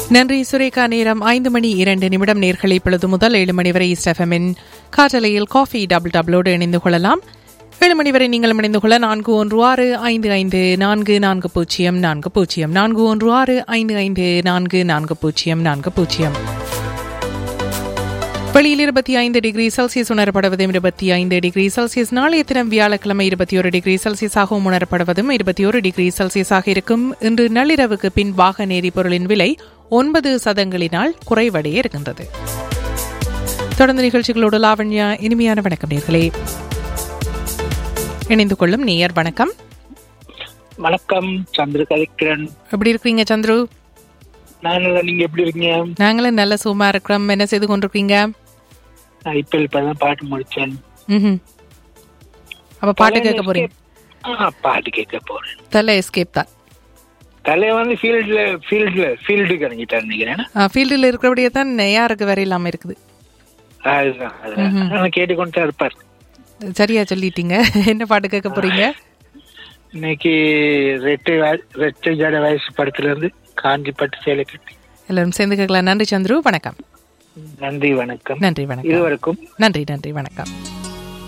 நன்றி சுரேகா நேரம் ஐந்து மணி இரண்டு நிமிடம் நேர்களை இப்பொழுது முதல் ஏழு மணி வரை ஸ்டெஃபமின் காற்றலையில் காஃபி டபுள் டபுளோடு இணைந்து கொள்ளலாம் ஏழு மணி வரை நீங்கள் இணைந்து கொள்ள நான்கு ஒன்று ஆறு ஐந்து ஐந்து நான்கு நான்கு பூஜ்ஜியம் நான்கு பூஜ்ஜியம் நான்கு ஒன்று ஆறு ஐந்து ஐந்து நான்கு நான்கு பூஜ்ஜியம் நான்கு பூஜ்ஜியம் வெளியில் இருபத்தி ஐந்து டிகிரி செல்சியஸ் உணரப்படுவதும் இருபத்தி ஐந்து டிகிரி செல்சியஸ் நாளைய தினம் வியாழக்கிழமை இருபத்தி ஒரு டிகிரி செல்சியஸாகவும் உணரப்படுவதும் இருபத்தி ஒரு டிகிரி செல்சியஸாக இருக்கும் இன்று நள்ளிரவுக்கு பின் வாகன எரிபொருளின் விலை ஒன்பது சதங்களினால் குறைவடைய இருக்கின்றது தொடர்ந்து நிகழ்ச்சிகளோடு லாவண்யா இனிமையான வணக்கம் நேர்களே இணைந்து கொள்ளும் நேயர் வணக்கம் வணக்கம் சந்திர கலிக்கிரன் எப்படி இருக்கீங்க சந்துரு நான் நல்லா, நீங்க எப்படி இருக்கீங்க நாங்களும் நல்ல சும்மா இருக்கிறோம் என்ன செய்து கொண்டிருக்கீங்க நான் இப்ப இப்பதான் பாட்டு முடிச்சேன் ம்ஹும். அப்ப பாட்டு கேட்க போறீங்க ஆ, பாட்டு கேட்க போறேன் தலை எஸ்கேப் தான் தலை வந்து ஃபீல்ட்ல ஃபீல்ட்ல ஃபீல்டுக்கு இறங்கிட்டார் நினைக்கிறேன் ஃபீல்டில் இருக்கிறபடியே தான் யாருக்கு வேற இல்லாம இருக்குது அதுதான் அதுதான். நான் கேட்டுக்கொண்டு தான் இருப்பார் சரியா சொல்லிட்டீங்க என்ன பாட்டு கேட்க போறீங்க இன்னைக்கு ரெட்டை வய- ரெட்டை ஜட வயசு படத்துல இருந்து காஞ்சி பட்டு சேலை கட்டி எல்லாரும் சேர்ந்து கேட்கலாம் நன்றி சந்துரு வணக்கம் நன்றி வணக்கம் நன்றி வணக்கம் இதுவரைக்கும் நன்றி நன்றி வணக்கம்